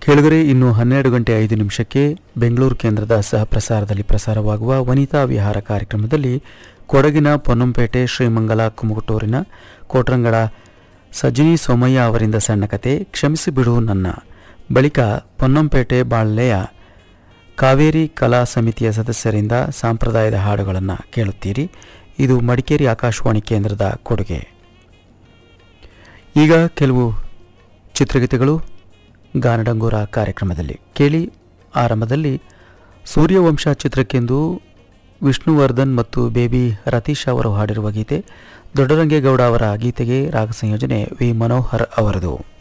ಕೆಳಗರೆ ಇನ್ನು ಹನ್ನೆರಡು ಗಂಟೆ ಐದು ನಿಮಿಷಕ್ಕೆ ಬೆಂಗಳೂರು ಕೇಂದ್ರದ ಸಹ ಪ್ರಸಾರದಲ್ಲಿ ಪ್ರಸಾರವಾಗುವ ವನಿತಾ ವಿಹಾರ ಕಾರ್ಯಕ್ರಮದಲ್ಲಿ ಕೊಡಗಿನ ಪೊನ್ನಂಪೇಟೆ ಶ್ರೀಮಂಗಲ ಕುಮುಗುಟೂರಿನ ಕೋಟ್ರಂಗಳ ಸಜಿನಿ ಸೋಮಯ್ಯ ಅವರಿಂದ ಸಣ್ಣ ಕತೆ ಕ್ಷಮಿಸಿ ಬಿಡು ನನ್ನ ಬಳಿಕ ಪೊನ್ನಂಪೇಟೆ ಬಾಳ್ಲೆಯ ಕಾವೇರಿ ಕಲಾ ಸಮಿತಿಯ ಸದಸ್ಯರಿಂದ ಸಾಂಪ್ರದಾಯದ ಹಾಡುಗಳನ್ನು ಕೇಳುತ್ತೀರಿ ಇದು ಮಡಿಕೇರಿ ಆಕಾಶವಾಣಿ ಕೇಂದ್ರದ ಕೊಡುಗೆ ಈಗ ಕೆಲವು ಚಿತ್ರಗೀತೆಗಳು ಗಾನಡಂಗೂರ ಕಾರ್ಯಕ್ರಮದಲ್ಲಿ ಕೇಳಿ ಆರಂಭದಲ್ಲಿ ಸೂರ್ಯವಂಶ ಚಿತ್ರಕ್ಕೆಂದು ವಿಷ್ಣುವರ್ಧನ್ ಮತ್ತು ಬೇಬಿ ರತೀಶ್ ಅವರು ಹಾಡಿರುವ ಗೀತೆ ದೊಡ್ಡರಂಗೇಗೌಡ ಅವರ ಗೀತೆಗೆ ರಾಗ ಸಂಯೋಜನೆ ವಿ ಮನೋಹರ್ ಅವರದು